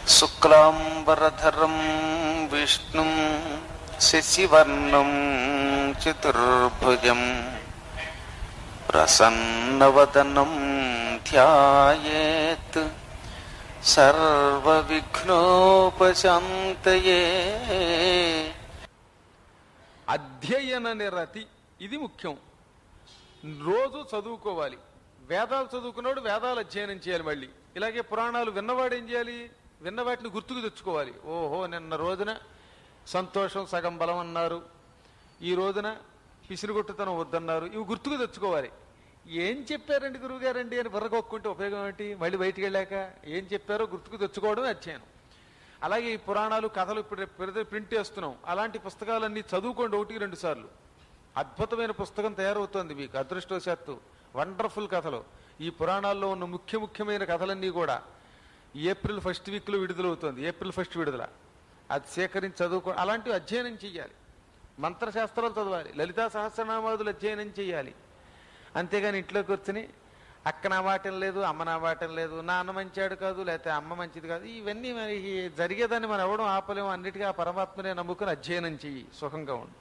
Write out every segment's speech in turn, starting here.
శుక్లాంబరధరం విష్ణుం శశివర్ణం చతుర్భుజం ప్రసన్నవదనం ధ్యాయేత్ సర్వవిఘ్నోపశాంతయే అధ్యయన నిరతి ఇది ముఖ్యం రోజు చదువుకోవాలి వేదాలు చదువుకున్నాడు వేదాలు అధ్యయనం చేయాలి మళ్ళీ ఇలాగే పురాణాలు విన్నవాడు ఏం చేయాలి విన్న వాటిని గుర్తుకు తెచ్చుకోవాలి ఓహో నిన్న రోజున సంతోషం సగం బలం అన్నారు ఈ రోజున పిసిరుగొట్టుతనం వద్దన్నారు ఇవి గుర్తుకు తెచ్చుకోవాలి ఏం చెప్పారండి గురువుగారండి అని బుర్రగొక్కుంటే ఉపయోగం ఏంటి మళ్ళీ బయటికి వెళ్ళాక ఏం చెప్పారో గుర్తుకు తెచ్చుకోవడం అధ్యయనం అలాగే ఈ పురాణాలు కథలు ఇప్పుడు పెడితే ప్రింట్ చేస్తున్నాం అలాంటి పుస్తకాలన్నీ చదువుకోండి ఒకటి రెండు సార్లు అద్భుతమైన పుస్తకం తయారవుతోంది మీకు అదృష్టవశాత్తు వండర్ఫుల్ కథలు ఈ పురాణాల్లో ఉన్న ముఖ్య ముఖ్యమైన కథలన్నీ కూడా ఏప్రిల్ ఫస్ట్ వీక్లో విడుదలవుతోంది ఏప్రిల్ ఫస్ట్ విడుదల అది సేకరించి చదువుకో అలాంటివి అధ్యయనం చెయ్యాలి మంత్రశాస్త్రాలు చదవాలి లలితా సహస్రనామాదులు అధ్యయనం చెయ్యాలి అంతేగాని ఇంట్లో కూర్చుని అక్క నా మాటం లేదు అమ్మ నా మాటం లేదు నాన్న మంచాడు కాదు లేకపోతే అమ్మ మంచిది కాదు ఇవన్నీ మరి జరిగేదాన్ని మనం ఎవడం ఆపలేము అన్నిటికీ ఆ పరమాత్మనే నమ్ముకుని అధ్యయనం చెయ్యి సుఖంగా ఉండు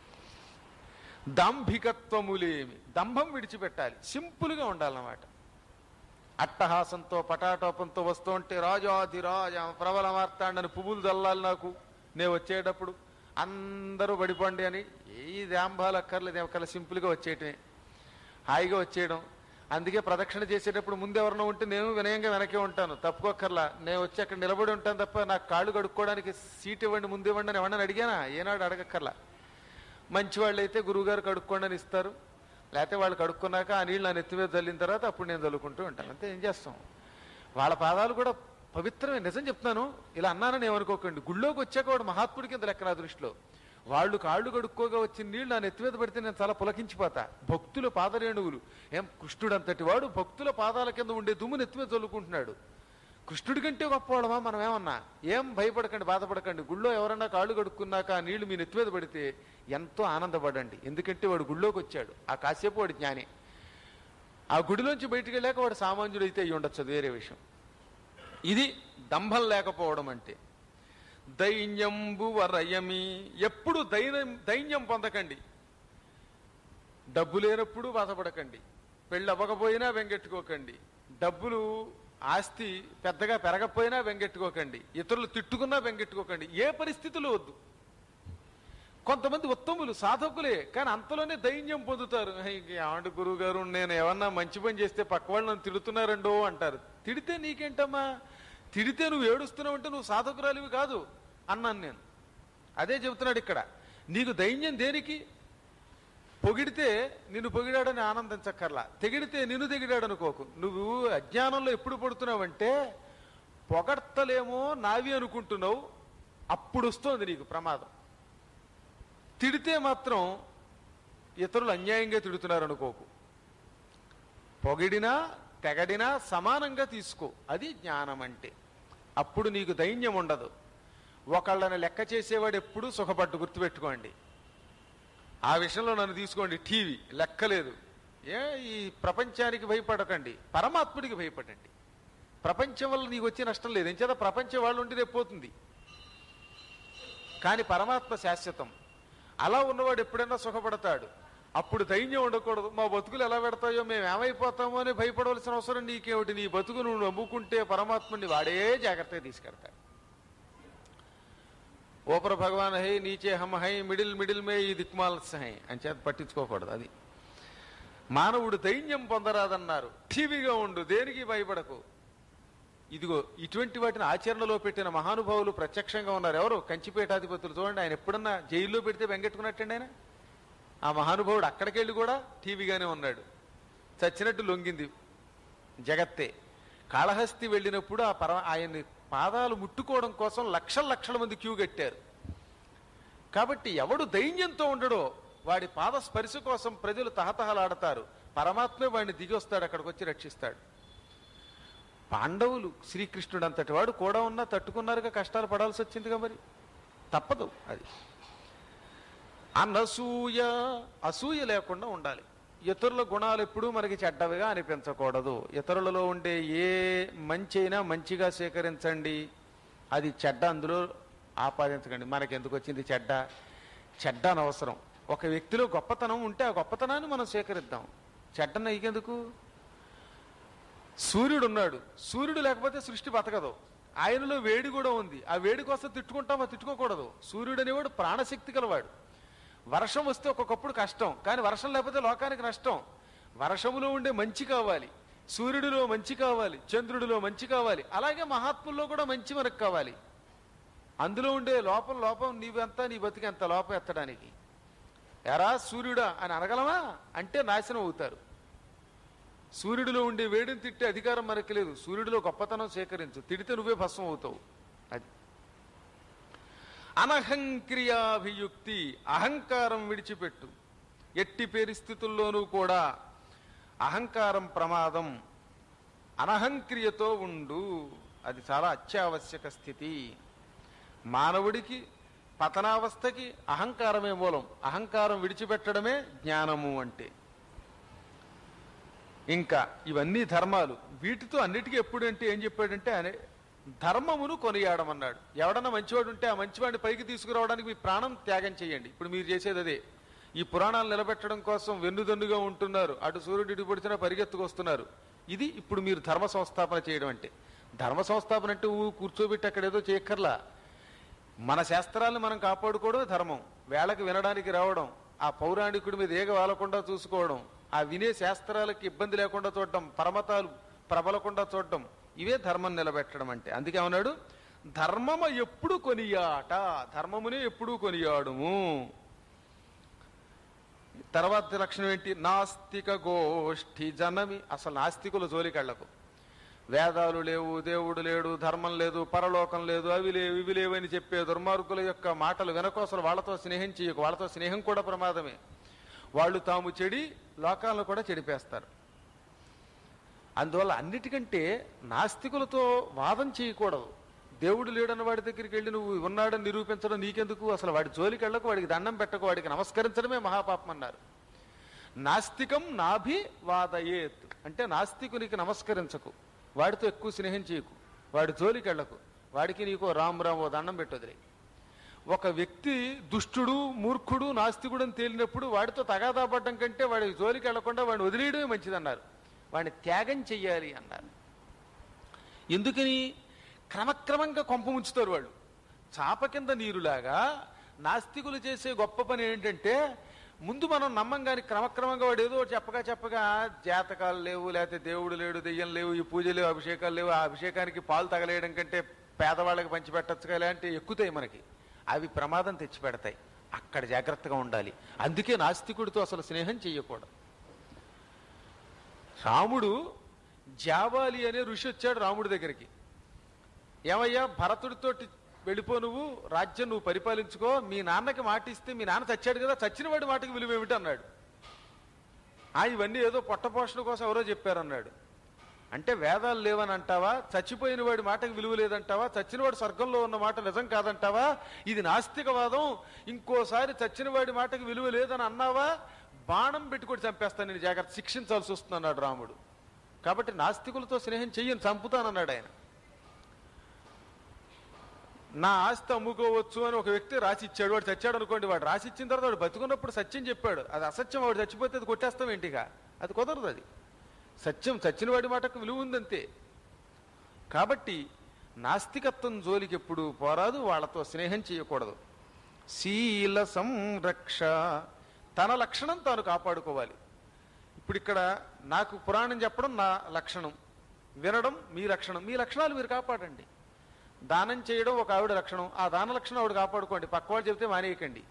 దాంభికత్వములేమి దంభం విడిచిపెట్టాలి సింపుల్గా ఉండాలన్నమాట అట్టహాసంతో పటాటోపంతో వస్తూ ఉంటే రాజాధిరాజ ప్రబల మార్తాండని పువ్వులు చల్లాలి నాకు నేను వచ్చేటప్పుడు అందరూ పడిపోండి అని ఏ దాంభాలు అక్కర్లేదు ఒకళ్ళ సింపుల్గా వచ్చేయటమే హాయిగా వచ్చేయడం అందుకే ప్రదక్షిణ చేసేటప్పుడు ముందు ఎవరినో ఉంటే నేను వినయంగా వెనకే ఉంటాను తప్పుకోక్కర్లా నేను వచ్చి అక్కడ నిలబడి ఉంటాను తప్ప నాకు కాళ్ళు కడుక్కోవడానికి సీట్ ఇవ్వండి ముందు ఇవ్వండి అని ఎవరన్నా అడిగానా ఏనాడు అడగక్కర్లా మంచి వాళ్ళు అయితే గురువుగారు కడుక్కోండి అని ఇస్తారు లేకపోతే వాళ్ళు కడుక్కున్నాక ఆ నీళ్ళు నా నెత్తి మీద చల్లిన తర్వాత అప్పుడు నేను చల్లుకుంటూ ఉంటాను అంతే ఏం చేస్తాం వాళ్ళ పాదాలు కూడా పవిత్రమే నిజం చెప్తున్నాను ఇలా అన్నానని ఏమనుకోకండి గుళ్ళోకి వచ్చాక వాడు మహాత్ముడి కింద లెక్క నా దృష్టిలో వాళ్ళు కాళ్ళు కడుక్కోగా వచ్చిన నీళ్ళు నా నెత్తి మీద పడితే నేను చాలా పులకించిపోతా భక్తుల పాదరేణువులు ఏం కృష్ణుడు అంతటి వాడు భక్తుల పాదాల కింద ఉండే దుమ్ము నెత్తి మీద చల్లుకుంటున్నాడు కృష్ణుడి కంటే గొప్పవాడమా మనం ఏమన్నా ఏం భయపడకండి బాధపడకండి గుళ్ళో ఎవరన్నా కాళ్ళు కడుక్కున్నాక ఆ నీళ్లు మీ నెత్తి మీద పడితే ఎంతో ఆనందపడండి ఎందుకంటే వాడు గుళ్ళోకి వచ్చాడు ఆ కాసేపు వాడు జ్ఞాని ఆ గుడిలోంచి బయటికి వెళ్ళాక వాడు సామాన్యుడు అయితే అయ్యి ఉండొచ్చు అది వేరే విషయం ఇది దంభం లేకపోవడం అంటే దైన్యంబు వరయమి ఎప్పుడు దైన్యం దైన్యం పొందకండి డబ్బు లేనప్పుడు బాధపడకండి పెళ్ళి అవ్వకపోయినా వెంగెట్టుకోకండి డబ్బులు ఆస్తి పెద్దగా పెరగకపోయినా వెంగెట్టుకోకండి ఇతరులు తిట్టుకున్నా వెంగెట్టుకోకండి ఏ పరిస్థితులు వద్దు కొంతమంది ఉత్తములు సాధకులే కానీ అంతలోనే దైన్యం పొందుతారు ఏమంటే గురువు గారు నేను ఏమన్నా మంచి పని చేస్తే పక్క వాళ్ళు నన్ను తిడుతున్నారండో అంటారు తిడితే నీకేంటమ్మా తిడితే నువ్వు ఏడుస్తున్నావు అంటే నువ్వు సాధకురాలివి కాదు అన్నాను నేను అదే చెబుతున్నాడు ఇక్కడ నీకు దైన్యం దేనికి పొగిడితే నిన్ను పొగిడాడని ఆనందించక్కర్లా తెగిడితే నిన్ను తెగిడాడనుకోకు నువ్వు అజ్ఞానంలో ఎప్పుడు పడుతున్నావంటే పొగడ్తలేమో నావి అనుకుంటున్నావు అప్పుడు వస్తోంది నీకు ప్రమాదం తిడితే మాత్రం ఇతరులు అన్యాయంగా తిడుతున్నారు అనుకోకు పొగిడినా తెగడినా సమానంగా తీసుకో అది జ్ఞానం అంటే అప్పుడు నీకు దైన్యం ఉండదు ఒకళ్ళని లెక్క చేసేవాడు ఎప్పుడూ సుఖపడ్డు గుర్తుపెట్టుకోండి ఆ విషయంలో నన్ను తీసుకోండి టీవీ లెక్కలేదు ఏ ఈ ప్రపంచానికి భయపడకండి పరమాత్ముడికి భయపడండి ప్రపంచం వల్ల నీకు వచ్చే నష్టం లేదు ఎంచేత ప్రపంచం వాళ్ళు ఉండి రేపు పోతుంది కానీ పరమాత్మ శాశ్వతం అలా ఉన్నవాడు ఎప్పుడైనా సుఖపడతాడు అప్పుడు దైన్యం ఉండకూడదు మా బతుకులు ఎలా పెడతాయో మేము ఏమైపోతామో అని భయపడవలసిన అవసరం నీకేమిటి నీ బతుకు నువ్వు నమ్ముకుంటే పరమాత్ముడిని వాడే జాగ్రత్తగా తీసుకెడతాడు ఓపర భగవాన్ హై నీచే హమ హై మిడిల్ మిడిల్ మే ఈ దిక్మాల్స్ హై అని చేత పట్టించుకోకూడదు అది మానవుడు దైన్యం పొందరాదన్నారు ఠీవిగా ఉండు దేనికి భయపడకు ఇదిగో ఇటువంటి వాటిని ఆచరణలో పెట్టిన మహానుభావులు ప్రత్యక్షంగా ఉన్నారు ఎవరు కంచిపేటాధిపతులు చూడండి ఆయన ఎప్పుడన్నా జైల్లో పెడితే వెంగెట్టుకున్నట్టండి ఆయన ఆ మహానుభావుడు అక్కడికి వెళ్ళి కూడా టీవీగానే ఉన్నాడు చచ్చినట్టు లొంగింది జగత్తే కాళహస్తి వెళ్ళినప్పుడు ఆ పర ఆయన్ని పాదాలు ముట్టుకోవడం కోసం లక్షల లక్షల మంది క్యూ కట్టారు కాబట్టి ఎవడు దైన్యంతో ఉండడో వాడి పాద స్పర్శ కోసం ప్రజలు తహతహలాడతారు పరమాత్మే వాడిని దిగి వస్తాడు అక్కడికి వచ్చి రక్షిస్తాడు పాండవులు శ్రీకృష్ణుడు అంతటి వాడు కూడా ఉన్నా తట్టుకున్నారుగా కష్టాలు పడాల్సి వచ్చిందిగా మరి తప్పదు అది అనసూయ అసూయ లేకుండా ఉండాలి ఇతరుల గుణాలు ఎప్పుడూ మనకి చెడ్డవిగా అనిపించకూడదు ఇతరులలో ఉండే ఏ మంచి అయినా మంచిగా స్వీకరించండి అది చెడ్డ అందులో ఆపాదించకండి మనకి ఎందుకు వచ్చింది చెడ్డ చెడ్డ అనవసరం ఒక వ్యక్తిలో గొప్పతనం ఉంటే ఆ గొప్పతనాన్ని మనం స్వీకరిద్దాం చెడ్డ నీకెందుకు సూర్యుడు ఉన్నాడు సూర్యుడు లేకపోతే సృష్టి బతకదు ఆయనలో వేడి కూడా ఉంది ఆ వేడి కోసం తిట్టుకుంటామా తిట్టుకోకూడదు సూర్యుడు అనేవాడు ప్రాణశక్తి గలవాడు వర్షం వస్తే ఒక్కొక్కప్పుడు కష్టం కానీ వర్షం లేకపోతే లోకానికి నష్టం వర్షములో ఉండే మంచి కావాలి సూర్యుడిలో మంచి కావాలి చంద్రుడిలో మంచి కావాలి అలాగే మహాత్ముల్లో కూడా మంచి మనకు కావాలి అందులో ఉండే లోపం లోపం నీవెంత నీ బతికెంత లోపం ఎత్తడానికి ఎరా సూర్యుడా అని అనగలమా అంటే నాశనం అవుతారు సూర్యుడిలో ఉండే వేడిని తిట్టే అధికారం మనకి లేదు సూర్యుడిలో గొప్పతనం సేకరించు తిడితే నువ్వే భస్మం అవుతావు అది అనహంక్రియాభియుక్తి అహంకారం విడిచిపెట్టు ఎట్టి పరిస్థితుల్లోనూ కూడా అహంకారం ప్రమాదం అనహంక్రియతో ఉండు అది చాలా అత్యావశ్యక స్థితి మానవుడికి పతనావస్థకి అహంకారమే మూలం అహంకారం విడిచిపెట్టడమే జ్ఞానము అంటే ఇంకా ఇవన్నీ ధర్మాలు వీటితో అన్నిటికీ ఎప్పుడంటే ఏం చెప్పాడంటే అనే ధర్మమును కొనియాడమన్నాడు ఎవడన్నా మంచివాడు ఉంటే ఆ మంచివాడిని పైకి తీసుకురావడానికి మీ ప్రాణం త్యాగం చేయండి ఇప్పుడు మీరు చేసేది అదే ఈ పురాణాలు నిలబెట్టడం కోసం వెన్నుదన్నుగా ఉంటున్నారు అటు సూర్యుడు ఇటు పొడిచినా పరిగెత్తుకొస్తున్నారు ఇది ఇప్పుడు మీరు ధర్మ సంస్థాపన చేయడం అంటే ధర్మ సంస్థాపన అంటే ఊ కూర్చోబెట్టి అక్కడ ఏదో చేయక్కర్లా మన శాస్త్రాలను మనం కాపాడుకోవడమే ధర్మం వేళకు వినడానికి రావడం ఆ పౌరాణికుడి మీద ఏగ వాలకుండా చూసుకోవడం ఆ వినే శాస్త్రాలకి ఇబ్బంది లేకుండా చూడడం పరమతాలు ప్రబలకుండా చూడడం ఇవే ధర్మం నిలబెట్టడం అంటే అందుకే ఏమన్నాడు ధర్మమ ఎప్పుడు కొనియాట ధర్మమునే ఎప్పుడు కొనియాడుము తర్వాత లక్షణం ఏంటి నాస్తిక గోష్ఠి జనమి అసలు నాస్తికుల జోలికెళ్లకు వేదాలు లేవు దేవుడు లేడు ధర్మం లేదు పరలోకం లేదు అవి లేవు ఇవి లేవు అని చెప్పే దుర్మార్గుల యొక్క మాటలు వెనకోసలు వాళ్ళతో స్నేహం చేయకు వాళ్ళతో స్నేహం కూడా ప్రమాదమే వాళ్ళు తాము చెడి లోకాలను కూడా చెడిపేస్తారు అందువల్ల అన్నిటికంటే నాస్తికులతో వాదం చేయకూడదు దేవుడు లేడన్న వాడి దగ్గరికి వెళ్ళి నువ్వు ఉన్నాడని నిరూపించడం నీకెందుకు అసలు వాడి జోలికి వెళ్ళకు వాడికి దండం పెట్టకు వాడికి నమస్కరించడమే మహాపాపం అన్నారు నాస్తికం నాభి వాదయేత్ అంటే నాస్తికునికి నమస్కరించకు వాడితో ఎక్కువ స్నేహం చేయకు వాడి జోలికి వెళ్ళకు వాడికి నీకు రామ్ రామ్ ఓ దండం పెట్టొదిలే ఒక వ్యక్తి దుష్టుడు మూర్ఖుడు నాస్తికుడు అని తేలినప్పుడు వాడితో తగాదా పడ్డం కంటే వాడి జోలికి వెళ్లకుండా వాడిని వదిలేయడమే మంచిదన్నారు వాడిని త్యాగం చెయ్యాలి అన్నారు ఎందుకని క్రమక్రమంగా కొంప ముంచుతారు వాళ్ళు చాప కింద నీరులాగా నాస్తికులు చేసే గొప్ప పని ఏంటంటే ముందు మనం నమ్మం కానీ క్రమక్రమంగా వాడు ఏదో ఒకటి చెప్పగా చెప్పగా జాతకాలు లేవు లేకపోతే దేవుడు లేడు దెయ్యం లేవు ఈ పూజ లేవు అభిషేకాలు లేవు ఆ అభిషేకానికి పాలు తగలేయడం కంటే పేదవాళ్ళకి పంచిపెట్టచ్చు ఇలాంటి ఎక్కుతాయి మనకి అవి ప్రమాదం తెచ్చిపెడతాయి అక్కడ జాగ్రత్తగా ఉండాలి అందుకే నాస్తికుడితో అసలు స్నేహం చెయ్యకూడదు రాముడు జాబాలి అనే ఋషి వచ్చాడు రాముడి దగ్గరికి ఏమయ్యా భరతుడితోటి వెళ్ళిపో నువ్వు రాజ్యం నువ్వు పరిపాలించుకో మీ నాన్నకి మాట ఇస్తే మీ నాన్న చచ్చాడు కదా చచ్చిన వాడి మాటకి విలువ ఏమిటి అన్నాడు ఆ ఇవన్నీ ఏదో పొట్టపోషణ కోసం ఎవరో చెప్పారన్నాడు అంటే వేదాలు లేవని అంటావా చచ్చిపోయిన వాడి మాటకి విలువ లేదంటావా చచ్చినవాడు స్వర్గంలో ఉన్న మాట నిజం కాదంటావా ఇది నాస్తికవాదం ఇంకోసారి చచ్చిన వాడి మాటకి విలువ లేదని అన్నావా బాణం పెట్టుకొని చంపేస్తాను నేను జాగ్రత్త శిక్షించాల్సి వస్తుందన్నాడు రాముడు కాబట్టి నాస్తికులతో స్నేహం చెయ్యను చంపుతానన్నాడు ఆయన నా ఆస్తి అమ్ముకోవచ్చు అని ఒక వ్యక్తి రాసి ఇచ్చాడు వాడు చచ్చాడు అనుకోండి వాడు రాసి ఇచ్చిన తర్వాత వాడు బతుకున్నప్పుడు సత్యం చెప్పాడు అది అసత్యం వాడు చచ్చిపోతే అది కొట్టేస్తాం ఏంటిగా అది కుదరదు అది సత్యం చచ్చిన వాడి మాటకు విలువ ఉందంతే కాబట్టి నాస్తికత్వం జోలికి ఎప్పుడు పోరాదు వాళ్ళతో స్నేహం చేయకూడదు శీల సంరక్ష తన లక్షణం తాను కాపాడుకోవాలి ఇప్పుడు ఇక్కడ నాకు పురాణం చెప్పడం నా లక్షణం వినడం మీ లక్షణం మీ లక్షణాలు మీరు కాపాడండి దానం చేయడం ఒక ఆవిడ లక్షణం ఆ దాన లక్షణం ఆవిడ కాపాడుకోండి పక్కవాడు చెబితే మానేయకండి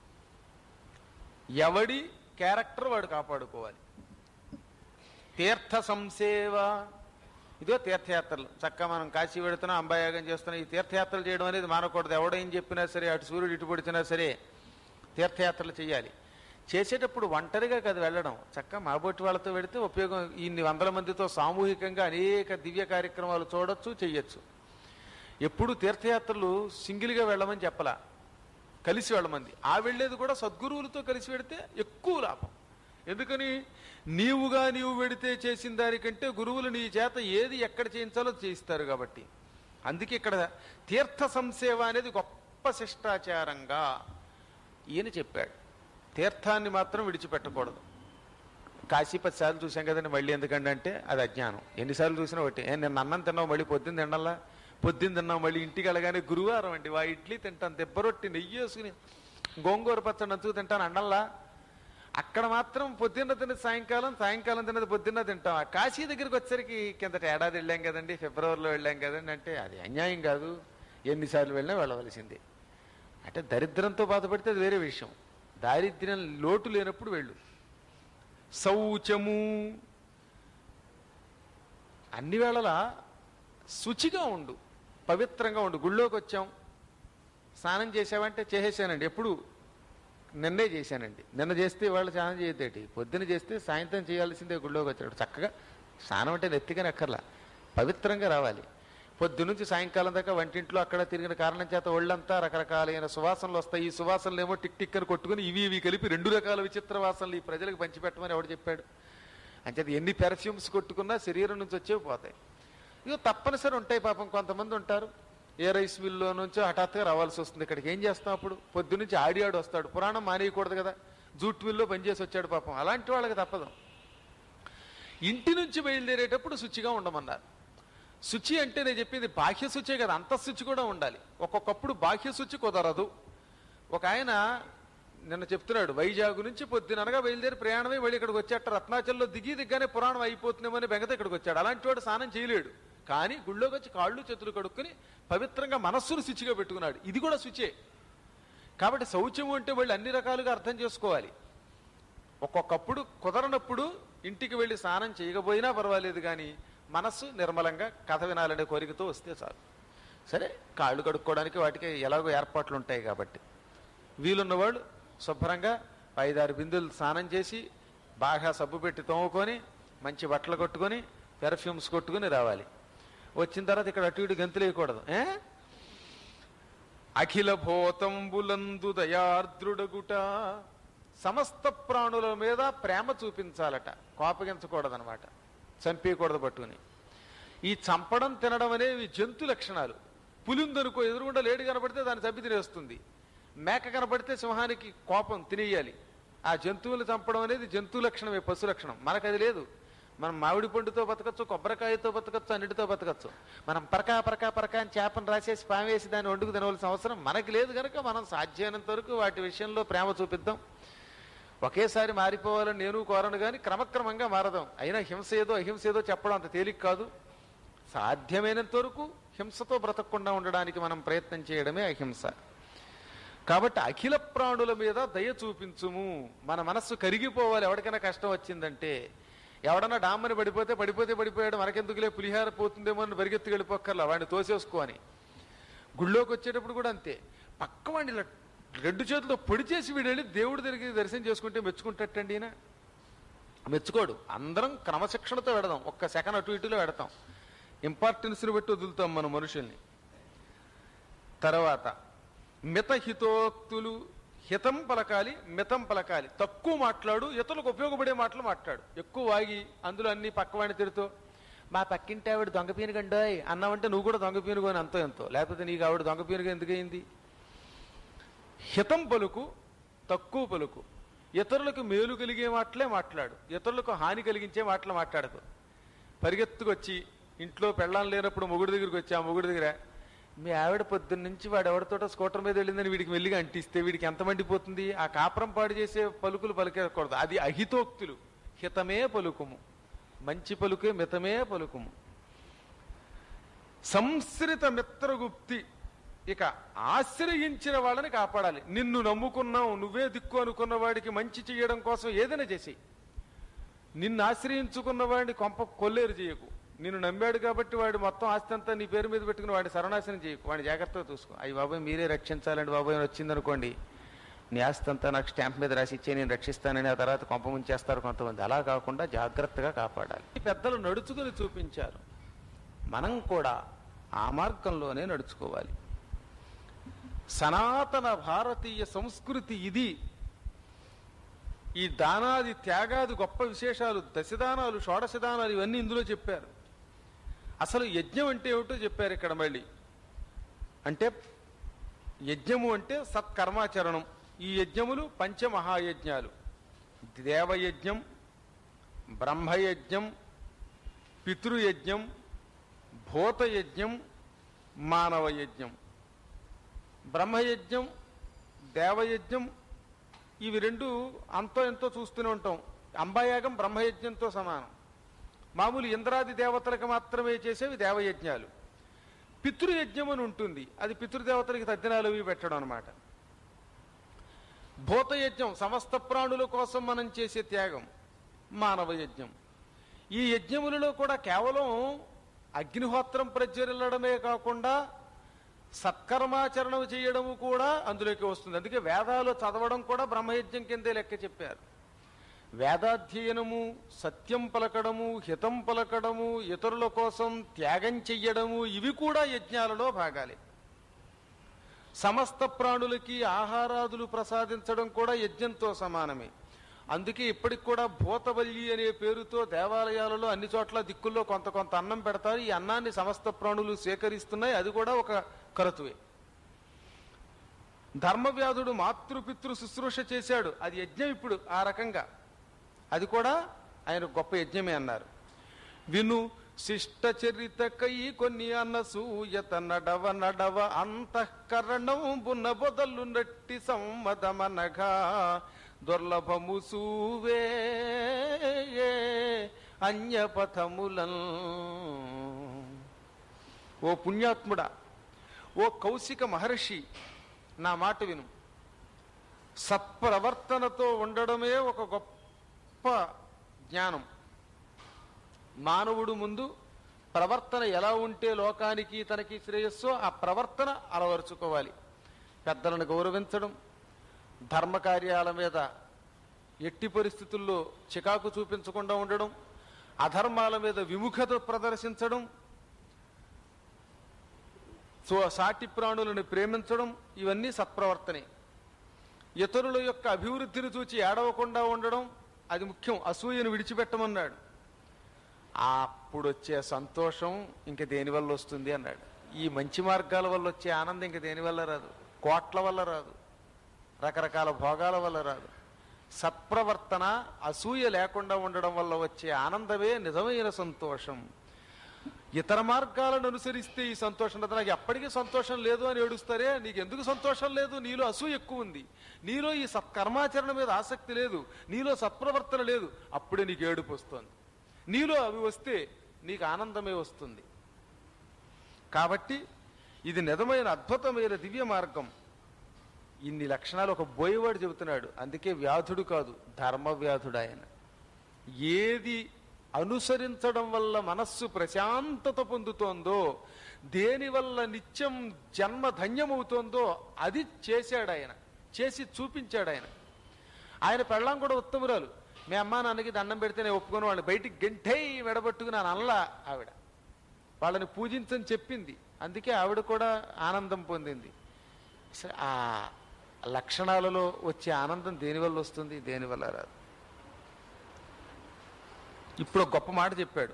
ఎవడి క్యారెక్టర్ వాడు కాపాడుకోవాలి తీర్థ సంసేవ ఇదో తీర్థయాత్రలు చక్కగా మనం కాశీ వెడుతున్నాం అంబాయాగం చేస్తున్నాం ఈ తీర్థయాత్రలు చేయడం అనేది మానకూడదు ఎవడేం చెప్పినా సరే అటు సూర్యుడు ఇటు పొడిచినా సరే తీర్థయాత్రలు చేయాలి చేసేటప్పుడు ఒంటరిగా కదా వెళ్ళడం చక్కగా మాబోటి వాళ్ళతో వెడితే ఉపయోగం ఇన్ని వందల మందితో సామూహికంగా అనేక దివ్య కార్యక్రమాలు చూడొచ్చు చెయ్యొచ్చు ఎప్పుడు తీర్థయాత్రలు సింగిల్గా వెళ్ళమని చెప్పలా కలిసి వెళ్ళమంది ఆ వెళ్ళేది కూడా సద్గురువులతో కలిసి వెడితే ఎక్కువ లాభం ఎందుకని నీవుగా నీవు వెడితే చేసిన దానికంటే గురువులు నీ చేత ఏది ఎక్కడ చేయించాలో చేయిస్తారు కాబట్టి అందుకే ఇక్కడ తీర్థ సంసేవ అనేది గొప్ప శిష్టాచారంగా ఈయన చెప్పాడు తీర్థాన్ని మాత్రం విడిచిపెట్టకూడదు కాశీ పది సార్లు చూసాం కదండి మళ్ళీ ఎందుకంటే అంటే అది అజ్ఞానం ఎన్నిసార్లు చూసినా ఒకటి ఏ నిన్న అన్నం తిన్నావు మళ్ళీ పొద్దున్న తినాలా పొద్దున్న తిన్నావు మళ్ళీ ఇంటికి వెళ్ళగానే గురువారం అండి వా ఇడ్లీ తింటాను దెబ్బరొట్టి నెయ్యి వేసుకుని గోంగూర పచ్చడి నంచుకు తింటాను అండల్లా అక్కడ మాత్రం పొద్దున్న తిన్నది సాయంకాలం సాయంకాలం తిన్నది పొద్దున్న తింటాం ఆ కాశీ దగ్గరికి వచ్చరికి కిందట ఏడాది వెళ్ళాం కదండి ఫిబ్రవరిలో వెళ్ళాం కదండి అంటే అది అన్యాయం కాదు ఎన్నిసార్లు వెళ్ళినా వెళ్ళవలసిందే అంటే దరిద్రంతో బాధపడితే అది వేరే విషయం దారిద్ర్యం లోటు లేనప్పుడు వెళ్ళు శౌచము అన్ని వేళలా శుచిగా ఉండు పవిత్రంగా ఉండు గుళ్ళోకి వచ్చాం స్నానం చేసావంటే చేసేసానండి ఎప్పుడు నిన్నే చేశానండి నిన్న చేస్తే వాళ్ళు స్నానం చేయొద్దేటి పొద్దున చేస్తే సాయంత్రం చేయాల్సిందే గుళ్ళోకి వచ్చాడు చక్కగా స్నానం అంటే నెత్తిగానే అక్కర్లా పవిత్రంగా రావాలి పొద్దునుంచి సాయంకాలం దాకా వంటింట్లో అక్కడ తిరిగిన కారణం చేత ఒళ్ళంతా రకరకాలైన సువాసనలు వస్తాయి ఈ సువాసనలు ఏమో టిక్ టిక్ అని కొట్టుకుని ఇవి ఇవి కలిపి రెండు రకాల విచిత్ర వాసనలు ఈ ప్రజలకు పంచిపెట్టమని ఎవడు చెప్పాడు అంచేత ఎన్ని పెర్ఫ్యూమ్స్ కొట్టుకున్నా శరీరం నుంచి వచ్చేవి పోతాయి ఇక తప్పనిసరి ఉంటాయి పాపం కొంతమంది ఉంటారు ఏ రైస్ మిల్లో నుంచో హఠాత్తుగా రావాల్సి వస్తుంది ఇక్కడికి ఏం చేస్తాం అప్పుడు పొద్దునుంచి ఆడి ఆడు వస్తాడు పురాణం మానేయకూడదు కదా జూట్ మిల్లో పనిచేసి వచ్చాడు పాపం అలాంటి వాళ్ళకి తప్పదు ఇంటి నుంచి బయలుదేరేటప్పుడు శుచిగా ఉండమన్నారు శుచి అంటే నేను చెప్పింది బాహ్య శుచే కదా అంతఃశుచి కూడా ఉండాలి ఒక్కొక్కప్పుడు బాహ్య శుచి కుదరదు ఒక ఆయన నిన్న చెప్తున్నాడు వైజాగ్ నుంచి పొద్దుననగా బయలుదేరి ప్రయాణమై మళ్ళీ ఇక్కడికి వచ్చాట రత్నాచల్లో దిగి దిగ్గానే పురాణం అయిపోతుందేమని బెంగత ఇక్కడికి వచ్చాడు అలాంటి వాడు స్నానం చేయలేడు కానీ గుళ్ళోకి వచ్చి కాళ్ళు చేతులు కడుక్కుని పవిత్రంగా మనస్సును శుచిగా పెట్టుకున్నాడు ఇది కూడా శుచే కాబట్టి శౌచము అంటే వాళ్ళు అన్ని రకాలుగా అర్థం చేసుకోవాలి ఒక్కొక్కప్పుడు కుదరనప్పుడు ఇంటికి వెళ్ళి స్నానం చేయకపోయినా పర్వాలేదు కానీ మనస్సు నిర్మలంగా కథ వినాలనే కోరికతో వస్తే చాలు సరే కాళ్ళు కడుక్కోవడానికి వాటికి ఎలాగో ఏర్పాట్లు ఉంటాయి కాబట్టి వీలున్న వాళ్ళు శుభ్రంగా ఐదారు బిందులు స్నానం చేసి బాగా సబ్బు పెట్టి తోముకొని మంచి బట్టలు కొట్టుకొని పెర్ఫ్యూమ్స్ కొట్టుకొని రావాలి వచ్చిన తర్వాత ఇక్కడ అటు ఇటు గంతులు వేయకూడదు ఏ అఖిల భూతంబులందు దయార్ద్రుడగుట సమస్త ప్రాణుల మీద ప్రేమ చూపించాలట కోపగించకూడదనమాట చంపేయకూడదు పట్టుకుని ఈ చంపడం తినడం అనేవి జంతు లక్షణాలు పులి ఉందనుకో ఎదురుగుండా లేడు కనబడితే దాన్ని చంపి తినేస్తుంది మేక కనబడితే సింహానికి కోపం తినేయాలి ఆ జంతువులు చంపడం అనేది జంతు లక్షణమే పశు లక్షణం మనకు అది లేదు మనం మామిడి పండుతో బతకచ్చు కొబ్బరికాయతో బతకచ్చు అన్నిటితో బతకచ్చు మనం పరకా పరకా పరకా అని చేపను రాసేసి పామేసి దాన్ని వండుకు తినవలసిన అవసరం మనకి లేదు కనుక మనం సాధ్యమైనంత వరకు వాటి విషయంలో ప్రేమ చూపిద్దాం ఒకేసారి మారిపోవాలని నేను కోరను కానీ క్రమక్రమంగా మారదాం అయినా హింస ఏదో అహింస ఏదో చెప్పడం అంత తేలిక కాదు సాధ్యమైనంత వరకు హింసతో బ్రతకకుండా ఉండడానికి మనం ప్రయత్నం చేయడమే అహింస కాబట్టి అఖిల ప్రాణుల మీద దయ చూపించుము మన మనస్సు కరిగిపోవాలి ఎవరికైనా కష్టం వచ్చిందంటే ఎవడన్నా డామ్మని పడిపోతే పడిపోతే పడిపోయాడు మనకెందుకులే పులిహార పోతుందేమో అని పరిగెత్తుకు వెళ్ళిపోక్కర్లా వాడిని తోసేసుకో అని గుళ్ళోకి వచ్చేటప్పుడు కూడా అంతే పక్క వాడిని ఇలా రెండు చేతులతో పొడి చేసి వీడు వెళ్ళి దేవుడి దగ్గరికి దర్శనం చేసుకుంటే మెచ్చుకుంటట్టండి ఈయన మెచ్చుకోడు అందరం క్రమశిక్షణతో పెడదాం ఒక్క సెకండ్ అటు ఇటులో పెడతాం ఇంపార్టెన్స్ని బట్టి వదులుతాం మన మనుషుల్ని తర్వాత మితహితోక్తులు హితం పలకాలి మితం పలకాలి తక్కువ మాట్లాడు ఇతరులకు ఉపయోగపడే మాటలు మాట్లాడు ఎక్కువ వాగి అందులో అన్ని పక్కవాడిని తిడుతూ మా పక్కింటి ఆవిడ దొంగ పీనుగండోయ్ అన్నావంటే నువ్వు కూడా దొంగ పీనుగు అని అంతో ఎంతో లేకపోతే నీకు ఆవిడ దొంగ పీనుగు ఎందుకయింది హితం పలుకు తక్కువ పలుకు ఇతరులకు మేలు కలిగే మాటలే మాట్లాడు ఇతరులకు హాని కలిగించే మాటలు మాట్లాడకు పరిగెత్తుకొచ్చి ఇంట్లో పెళ్ళాం లేనప్పుడు మొగుడు దగ్గరికి వచ్చి ఆ మొగుడు దగ్గర మీ ఆవిడ పొద్దున్న నుంచి వాడు ఎవరితోటో స్కూటర్ మీద వెళ్ళిందని వీడికి మెల్లిగా అంటిస్తే వీడికి ఎంత మండిపోతుంది ఆ కాపురం పాడు చేసే పలుకులు పలికేయకూడదు అది అహితోక్తులు హితమే పలుకుము మంచి పలుకే మితమే పలుకుము సంశ్రిత మిత్రగుప్తి ఇక ఆశ్రయించిన వాళ్ళని కాపాడాలి నిన్ను నమ్ముకున్నావు నువ్వే దిక్కు అనుకున్న వాడికి మంచి చేయడం కోసం ఏదైనా చేసి నిన్ను ఆశ్రయించుకున్న వాడిని కొంప కొల్లేరు చేయకు నిన్ను నమ్మాడు కాబట్టి వాడు మొత్తం ఆస్తి అంతా నీ పేరు మీద పెట్టుకుని వాడిని సర్వనాశనం చేయకు వాడిని జాగ్రత్తగా చూసుకో అయ్యి బాబాయ్ మీరే రక్షించాలండి బాబాయ్ అని వచ్చిందనుకోండి నీ ఆస్తి అంతా నాకు స్టాంప్ మీద రాసి ఇచ్చే నేను రక్షిస్తానని ఆ తర్వాత కొంప ముంచేస్తారు కొంతమంది అలా కాకుండా జాగ్రత్తగా కాపాడాలి ఈ పెద్దలు నడుచుకుని చూపించారు మనం కూడా ఆ మార్గంలోనే నడుచుకోవాలి సనాతన భారతీయ సంస్కృతి ఇది ఈ దానాది త్యాగాది గొప్ప విశేషాలు దశదానాలు షోడశదానాలు ఇవన్నీ ఇందులో చెప్పారు అసలు యజ్ఞం అంటే ఏమిటో చెప్పారు ఇక్కడ మళ్ళీ అంటే యజ్ఞము అంటే సత్కర్మాచరణం ఈ యజ్ఞములు పంచమహాయజ్ఞాలు దేవయజ్ఞం బ్రహ్మయజ్ఞం పితృయజ్ఞం భూతయజ్ఞం మానవయజ్ఞం బ్రహ్మయజ్ఞం దేవయజ్ఞం ఇవి రెండు అంతో ఎంతో చూస్తూనే ఉంటాం అంబాయాగం బ్రహ్మయజ్ఞంతో సమానం మామూలు ఇంద్రాది దేవతలకు మాత్రమే చేసేవి దేవయజ్ఞాలు పితృయజ్ఞం అని ఉంటుంది అది పితృదేవతలకి తద్దినాలు అవి పెట్టడం అనమాట భూతయజ్ఞం సమస్త ప్రాణుల కోసం మనం చేసే త్యాగం మానవ యజ్ఞం ఈ యజ్ఞములలో కూడా కేవలం అగ్నిహోత్రం ప్రజ్వరిల్లడమే కాకుండా సత్కర్మాచరణం చేయడము కూడా అందులోకి వస్తుంది అందుకే వేదాలు చదవడం కూడా బ్రహ్మయజ్ఞం కిందే లెక్క చెప్పారు వేదాధ్యయనము సత్యం పలకడము హితం పలకడము ఇతరుల కోసం త్యాగం చెయ్యడము ఇవి కూడా యజ్ఞాలలో భాగాలే సమస్త ప్రాణులకి ఆహారాదులు ప్రసాదించడం కూడా యజ్ఞంతో సమానమే అందుకే ఇప్పటికి కూడా భూతవల్లి అనే పేరుతో దేవాలయాలలో అన్ని చోట్ల దిక్కుల్లో కొంత కొంత అన్నం పెడతారు ఈ అన్నాన్ని సమస్త ప్రాణులు సేకరిస్తున్నాయి అది కూడా ఒక కరతువే ధర్మవ్యాధుడు మాతృపితృ శుశ్రూష చేశాడు అది యజ్ఞం ఇప్పుడు ఆ రకంగా అది కూడా ఆయన గొప్ప యజ్ఞమే అన్నారు విను శిష్ట చరితకై కొన్ని అనసూయత నడవ నడవ అంతఃకరణం బున్న బొదలు నట్టి సమ్మదమనగా దుర్లభము సూవే అన్యపథములన్ ఓ పుణ్యాత్ముడా ఓ కౌశిక మహర్షి నా మాట విను సత్ప్రవర్తనతో ఉండడమే ఒక గొప్ప జ్ఞానం మానవుడు ముందు ప్రవర్తన ఎలా ఉంటే లోకానికి తనకి శ్రేయస్సో ఆ ప్రవర్తన అలవరుచుకోవాలి పెద్దలను గౌరవించడం ధర్మకార్యాల మీద ఎట్టి పరిస్థితుల్లో చికాకు చూపించకుండా ఉండడం అధర్మాల మీద విముఖత ప్రదర్శించడం సో సాటి ప్రాణులను ప్రేమించడం ఇవన్నీ సత్ప్రవర్తనే ఇతరుల యొక్క అభివృద్ధిని చూచి ఏడవకుండా ఉండడం అది ముఖ్యం అసూయను విడిచిపెట్టమన్నాడు అప్పుడు వచ్చే సంతోషం ఇంక దేని వల్ల వస్తుంది అన్నాడు ఈ మంచి మార్గాల వల్ల వచ్చే ఆనందం ఇంక దేని వల్ల రాదు కోట్ల వల్ల రాదు రకరకాల భోగాల వల్ల రాదు సత్ప్రవర్తన అసూయ లేకుండా ఉండడం వల్ల వచ్చే ఆనందమే నిజమైన సంతోషం ఇతర మార్గాలను అనుసరిస్తే ఈ సంతోషం రాదు. నాకు ఎప్పటికీ సంతోషం లేదు అని ఏడుస్తారే నీకు ఎందుకు సంతోషం లేదు నీలో అసూయ ఎక్కువ ఉంది నీలో ఈ సత్కర్మాచరణ మీద ఆసక్తి లేదు నీలో సత్ప్రవర్తన లేదు అప్పుడే నీకు ఏడుపు వస్తుంది నీలో అవి వస్తే నీకు ఆనందమే వస్తుంది కాబట్టి ఇది నిజమైన అద్భుతమైన దివ్య మార్గం ఇన్ని లక్షణాలు ఒక బోయవాడు చెబుతున్నాడు అందుకే వ్యాధుడు కాదు ధర్మ వ్యాధుడు ఆయన ఏది అనుసరించడం వల్ల మనస్సు ప్రశాంతత పొందుతోందో దేని వల్ల నిత్యం జన్మ ధన్యమవుతోందో అది చేశాడు ఆయన చేసి చూపించాడు ఆయన ఆయన పెళ్ళాం కూడా ఉత్తమురాలు మీ అమ్మా నాన్నకి దండం పెడితే నేను ఒప్పుకొని వాళ్ళు బయటికి గంటై మెడబట్టుకుని నల్లా ఆవిడ వాళ్ళని పూజించని చెప్పింది అందుకే ఆవిడ కూడా ఆనందం పొందింది సరే, ఆ లక్షణాలలో వచ్చే ఆనందం దేనివల్ల వస్తుంది దేనివల్ల రాదు ఇప్పుడు ఒక గొప్ప మాట చెప్పాడు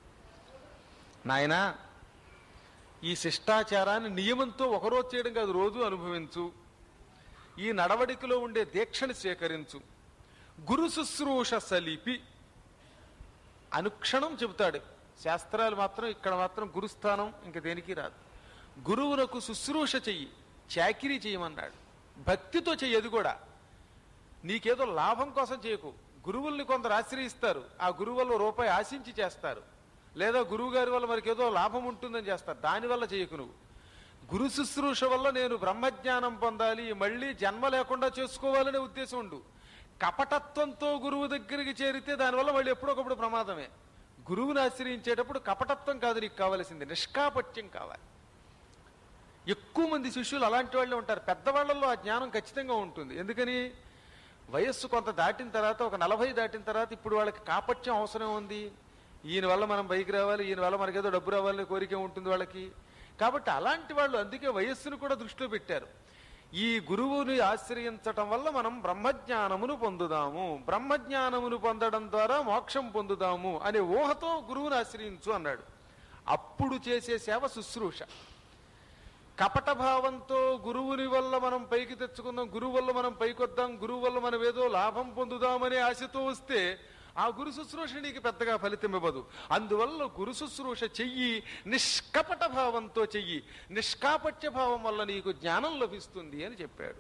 నాయనా ఈ శిష్టాచారాన్ని నియమంతో ఒకరోజు చేయడం కాదు రోజు అనుభవించు ఈ నడవడికలో ఉండే దీక్షని స్వీకరించు గురు శుశ్రూష సలిపి అనుక్షణం చెబుతాడు శాస్త్రాలు మాత్రం ఇక్కడ మాత్రం గురుస్థానం ఇంక దేనికి రాదు గురువులకు శుశ్రూష చెయ్యి చాకిరీ చేయమన్నాడు భక్తితో చెయ్యి అది కూడా నీకేదో లాభం కోసం చేయకు గురువుల్ని కొందరు ఆశ్రయిస్తారు ఆ గురువు వల్ల రూపాయి ఆశించి చేస్తారు లేదా గురువు గారి వల్ల మనకి ఏదో లాభం ఉంటుందని చేస్తారు దానివల్ల చేయకు నువ్వు గురు శుశ్రూష వల్ల నేను బ్రహ్మజ్ఞానం పొందాలి మళ్ళీ జన్మ లేకుండా చేసుకోవాలనే ఉద్దేశం ఉండు కపటత్వంతో గురువు దగ్గరికి చేరితే దానివల్ల మళ్ళీ ఎప్పుడొకప్పుడు ప్రమాదమే గురువుని ఆశ్రయించేటప్పుడు కపటత్వం కాదు నీకు కావలసింది నిష్కాపట్యం కావాలి ఎక్కువ మంది శిష్యులు అలాంటి వాళ్ళే ఉంటారు పెద్దవాళ్ళల్లో ఆ జ్ఞానం ఖచ్చితంగా ఉంటుంది ఎందుకని వయస్సు కొంత దాటిన తర్వాత ఒక నలభై దాటిన తర్వాత ఇప్పుడు వాళ్ళకి కాపట్యం అవసరం ఉంది ఈయన వల్ల మనం బైక్ రావాలి ఈయన వల్ల మనకేదో డబ్బు రావాలనే కోరిక ఉంటుంది వాళ్ళకి కాబట్టి అలాంటి వాళ్ళు అందుకే వయస్సును కూడా దృష్టిలో పెట్టారు ఈ గురువుని ఆశ్రయించటం వల్ల మనం బ్రహ్మజ్ఞానమును పొందుదాము బ్రహ్మజ్ఞానమును పొందడం ద్వారా మోక్షం పొందుదాము అనే ఊహతో గురువుని ఆశ్రయించు అన్నాడు అప్పుడు చేసే సేవ శుశ్రూష కపట భావంతో గురువుని వల్ల మనం పైకి తెచ్చుకుందాం గురువు వల్ల మనం పైకొద్దాం గురువు వల్ల మనం ఏదో లాభం పొందుదామనే ఆశతో వస్తే ఆ గురు శుశ్రూష నీకు పెద్దగా ఫలితం ఇవ్వదు అందువల్ల గురు శుశ్రూష చెయ్యి నిష్కపట భావంతో చెయ్యి నిష్కాపట్య భావం వల్ల నీకు జ్ఞానం లభిస్తుంది అని చెప్పాడు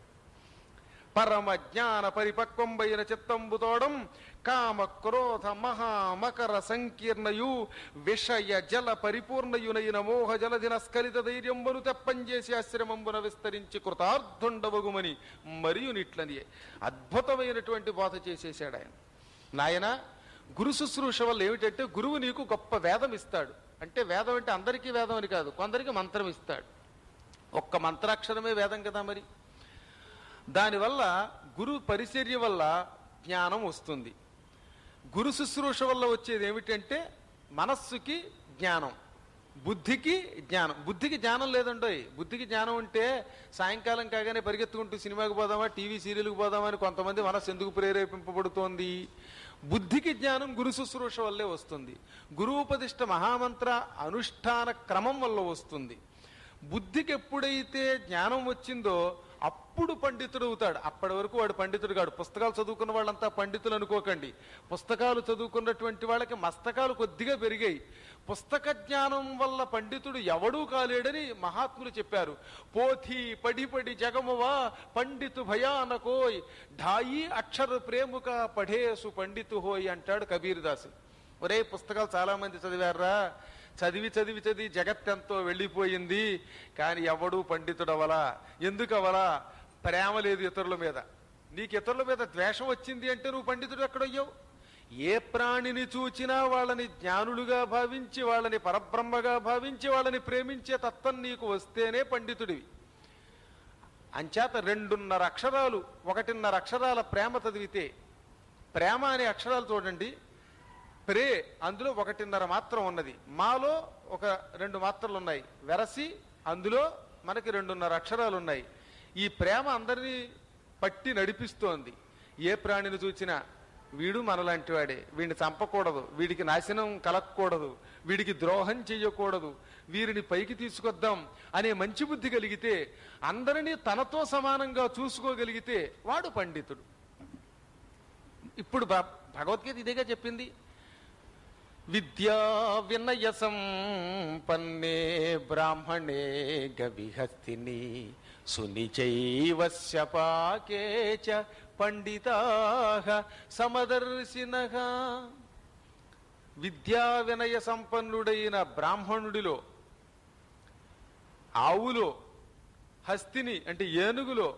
పరమ జ్ఞాన పరిపక్వంబైన చిత్తంబుతోడం కామ క్రోధ మహా మకర సంకీర్ణయు విషయ జల పరిపూర్ణయునైన మోహ జలధిన స్ఖలిత ధైర్యంబును తెప్పంచేసి ఆశ్రమంబున విస్తరించి కృతార్థుండవగుమని మరియు నిట్లని అద్భుతమైనటువంటి బోధ చేసేసాడు ఆయన నాయన గురు శుశ్రూష వల్ల ఏమిటంటే గురువు నీకు గొప్ప వేదం ఇస్తాడు అంటే వేదం అంటే అందరికీ వేదం అని కాదు కొందరికి మంత్రం ఇస్తాడు ఒక్క మంత్రాక్షరమే వేదం కదా మరి దానివల్ల గురు పరిచర్య వల్ల జ్ఞానం వస్తుంది గురు శుశ్రూష వల్ల వచ్చేది ఏమిటంటే మనస్సుకి జ్ఞానం బుద్ధికి జ్ఞానం బుద్ధికి జ్ఞానం లేదండోయ్ బుద్ధికి జ్ఞానం ఉంటే సాయంకాలం కాగానే పరిగెత్తుకుంటూ సినిమాకి పోదామా టీవీ సీరియల్కి పోదామా అని కొంతమంది మనస్సు ఎందుకు ప్రేరేపింపబడుతోంది బుద్ధికి జ్ఞానం గురు శుశ్రూష వల్లే వస్తుంది గురువుపదిష్ట మహామంత్ర అనుష్ఠాన క్రమం వల్ల వస్తుంది బుద్ధికి ఎప్పుడైతే జ్ఞానం వచ్చిందో అప్పుడు పండితుడు అవుతాడు అప్పటి వరకు వాడు పండితుడు కాడు పుస్తకాలు చదువుకున్న వాళ్ళంతా పండితులు అనుకోకండి పుస్తకాలు చదువుకున్నటువంటి వాళ్ళకి మస్తకాలు కొద్దిగా పెరిగాయి పుస్తక జ్ఞానం వల్ల పండితుడు ఎవడూ కాలేడని మహాత్ములు చెప్పారు పోథి పడి పడి జగమువా పండితు భయానకోయ్ ఢాయి అక్షర ప్రేముక పఢేసు పండితు హోయ్ అంటాడు కబీర్ దాసు ఒరే పుస్తకాలు చాలా మంది చదివారా చదివి చదివి చదివి జగత్తెంతో వెళ్ళిపోయింది కానీ ఎవడూ పండితుడు అవలా ఎందుకు అవలా ప్రేమ లేదు ఇతరుల మీద నీకు ఇతరుల మీద ద్వేషం వచ్చింది అంటే నువ్వు పండితుడు ఎక్కడయ్యావు ఏ ప్రాణిని చూచినా వాళ్ళని జ్ఞానులుగా భావించి వాళ్ళని పరబ్రహ్మగా భావించి వాళ్ళని ప్రేమించే తత్వం నీకు వస్తేనే పండితుడివి అంచేత రెండున్నర అక్షరాలు ఒకటిన్నర అక్షరాల ప్రేమ చదివితే ప్రేమ అనే అక్షరాలు చూడండి ప్రే అందులో ఒకటిన్నర మాత్రం ఉన్నది మాలో ఒక రెండు మాత్రలు ఉన్నాయి వెరసి అందులో మనకి రెండున్నర అక్షరాలు ఉన్నాయి ఈ ప్రేమ అందరినీ పట్టి నడిపిస్తోంది ఏ ప్రాణిని చూచినా వీడు మనలాంటి వాడే వీడిని చంపకూడదు వీడికి నాశనం కలగకూడదు వీడికి ద్రోహం చెయ్యకూడదు వీరిని పైకి తీసుకొద్దాం అనే మంచి బుద్ధి కలిగితే అందరినీ తనతో సమానంగా చూసుకోగలిగితే వాడు పండితుడు ఇప్పుడు భ- భగవద్గీత ఇదేగా చెప్పింది విద్యా వినయ సంపన్నే బ్రాహ్మణే గవిహస్తిని సునిచైవస్య పాకే చ పండితా సమదర్శిన విద్యా వినయ సంపన్నుడైన బ్రాహ్మణుడిలో ఆవులో హస్తిని అంటే ఏనుగులో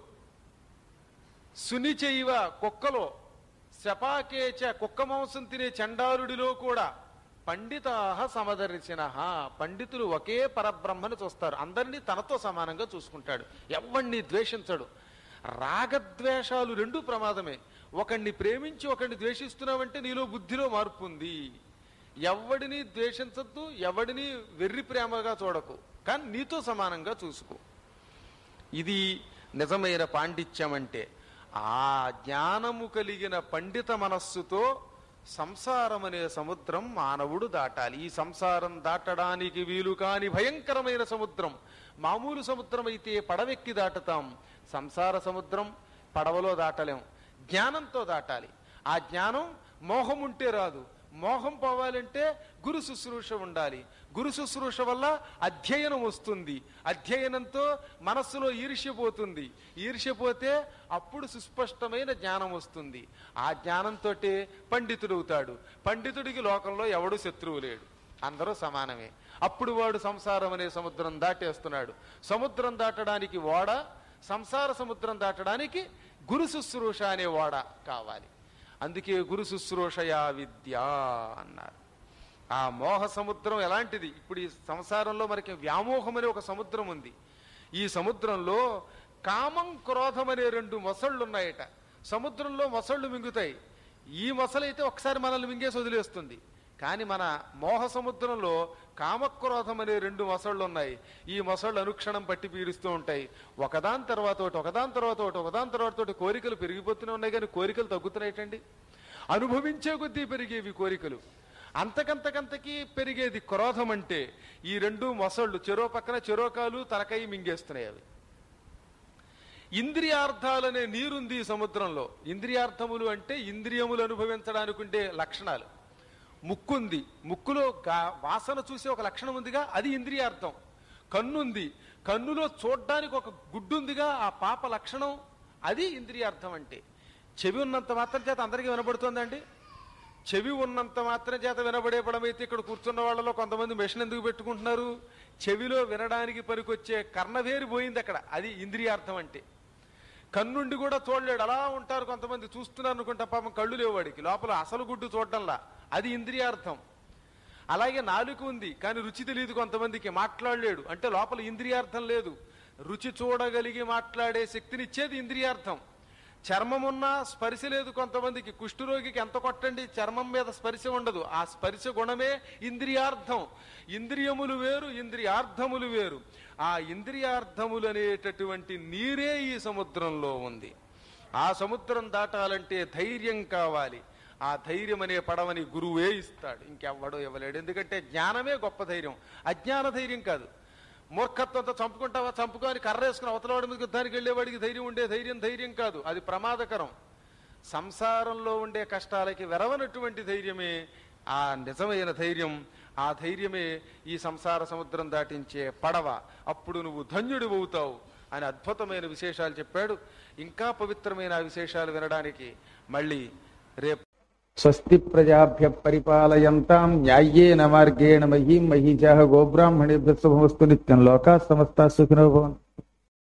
సునిచైవ కుక్కలో శపాకేచ కుక్క మాంసం తినే చండారుడిలో కూడా పండితాహ సమదర్శిన పండితులు ఒకే పరబ్రహ్మను చూస్తారు అందరినీ తనతో సమానంగా చూసుకుంటాడు ఎవణ్ణి ద్వేషించడు రాగద్వేషాలు రెండు ప్రమాదమే ఒకణ్ణి ప్రేమించి ఒకణ్ణి ద్వేషిస్తున్నావంటే నీలో బుద్ధిలో మార్పు ఉంది ఎవడిని ద్వేషించద్దు ఎవడిని వెర్రి ప్రేమగా చూడకు కానీ నీతో సమానంగా చూసుకో ఇది నిజమైన పాండిత్యం అంటే ఆ జ్ఞానము కలిగిన పండిత మనస్సుతో సంసారం అనే సముద్రం మానవుడు దాటాలి ఈ సంసారం దాటడానికి వీలు కాని భయంకరమైన సముద్రం మామూలు సముద్రం అయితే పడవెక్కి దాటుతాం సంసార సముద్రం పడవలో దాటలేం జ్ఞానంతో దాటాలి ఆ జ్ఞానం మోహం ఉంటే రాదు మోహం పోవాలంటే గురు శుశ్రూష ఉండాలి గురు శుశ్రూష వల్ల అధ్యయనం వస్తుంది అధ్యయనంతో మనస్సులో ఈర్ష్య పోతుంది ఈర్ష్య పోతే అప్పుడు సుస్పష్టమైన జ్ఞానం వస్తుంది ఆ జ్ఞానంతో పండితుడవుతాడు పండితుడికి లోకంలో ఎవడు శత్రువు లేడు అందరూ సమానమే అప్పుడు వాడు సంసారం అనే సముద్రం దాటేస్తున్నాడు సముద్రం దాటడానికి ఓడ సంసార సముద్రం దాటడానికి గురు శుశ్రూష అనే ఓడ కావాలి అందుకే గురు శుశ్రూషయా విద్య అన్నారు ఆ మోహ సముద్రం ఎలాంటిది ఇప్పుడు ఈ సంసారంలో మనకి వ్యామోహం అనే ఒక సముద్రం ఉంది ఈ సముద్రంలో కామం క్రోధం అనే రెండు మొసళ్ళు ఉన్నాయట సముద్రంలో మొసళ్ళు మింగుతాయి ఈ మొసలైతే ఒకసారి మనల్ని మింగేసి వదిలేస్తుంది కానీ మన మోహ సముద్రంలో కామక్రోధం అనే రెండు మొసళ్ళు ఉన్నాయి ఈ మొసళ్ళు అనుక్షణం పట్టి పీడిస్తూ ఉంటాయి ఒకదాని తర్వాత ఒకటి ఒకదాని తర్వాత ఒకటి ఒకదాని తర్వాత ఒకటి కోరికలు పెరిగిపోతూనే ఉన్నాయి కానీ కోరికలు తగ్గుతున్నాయిటండి అనుభవించే కొద్దీ పెరిగేవి కోరికలు అంతకంతకంతకి పెరిగేది క్రోధం అంటే ఈ రెండు మొసళ్ళు చెరో పక్కన చెరోకాలు తలకాయి మింగేస్తున్నాయి అవి ఇంద్రియార్థాలనే నీరుంది ఈ సముద్రంలో ఇంద్రియార్థములు అంటే ఇంద్రియములు అనుభవించడానికి ఉండే లక్షణాలు ముక్కుంది ముక్కులో గా- వాసన చూసే ఒక లక్షణం ఉందిగా అది ఇంద్రియార్థం కన్నుంది కన్నులో చూడ్డానికి ఒక గుడ్డుందిగా ఆ పాప లక్షణం అది ఇంద్రియార్థం అంటే చెవి ఉన్నంత మాత్రం చేత అందరికీ వినబడుతుందండి చెవి ఉన్నంత మాత్రం చేత వినబడేపడమైతే ఇక్కడ కూర్చున్న వాళ్ళలో కొంతమంది మెషిన్ ఎందుకు పెట్టుకుంటున్నారు చెవిలో వినడానికి పనికొచ్చే కర్ణవేరి పోయింది అక్కడ అది ఇంద్రియార్థం అంటే కన్నుండి కూడా చూడలేడు అలా ఉంటారు కొంతమంది చూస్తున్నారు అనుకుంటా పాపం కళ్ళు లేవు వాడికి లోపల అసలు గుడ్డు చూడటంలా అది ఇంద్రియార్థం అలాగే నాలుక ఉంది కానీ రుచి తెలియదు కొంతమందికి మాట్లాడలేడు అంటే లోపల ఇంద్రియార్థం లేదు రుచి చూడగలిగి మాట్లాడే శక్తినిచ్చేది ఇంద్రియార్థం చర్మం ఉన్నా స్పర్శ లేదు కొంతమందికి కుష్ఠరోగికి ఎంత కొట్టండి చర్మం మీద స్పర్శ ఉండదు ఆ స్పర్శ గుణమే ఇంద్రియార్థం ఇంద్రియములు వేరు ఇంద్రియార్థములు వేరు ఆ ఇంద్రియార్థములు అనేటటువంటి నీరే ఈ సముద్రంలో ఉంది ఆ సముద్రం దాటాలంటే ధైర్యం కావాలి ఆ ధైర్యం అనే పడవని గురువే ఇస్తాడు ఇంకెవ్వడో ఇవ్వలేడు ఎందుకంటే జ్ఞానమే గొప్ప ధైర్యం అజ్ఞాన ధైర్యం కాదు మూర్ఖత్వంతో చంపుకుంటావా చంపుకొని కర్ర వేసుకుని అవతలవాడి మీద యుద్ధానికి వెళ్ళేవాడికి ధైర్యం ఉండే ధైర్యం ధైర్యం కాదు అది ప్రమాదకరం సంసారంలో ఉండే కష్టాలకి వెరవనటువంటి ధైర్యమే ఆ నిజమైన ధైర్యం ఆ ధైర్యమే ఈ సంసార సముద్రం దాటించే పడవ అప్పుడు నువ్వు ధన్యుడు అవుతావు అని అద్భుతమైన విశేషాలు చెప్పాడు ఇంకా పవిత్రమైన ఆ విశేషాలు వినడానికి మళ్ళీ రేపు స్వస్తి ప్రజాభ్య పరిపాలయంతాం న్యాయ్యేన మార్గేణ మహీం మహీజాః గోబ్రాహ్మణేభ్య శుభమస్తు నిత్యం లోకా సమస్తా సుఖినో భవంతు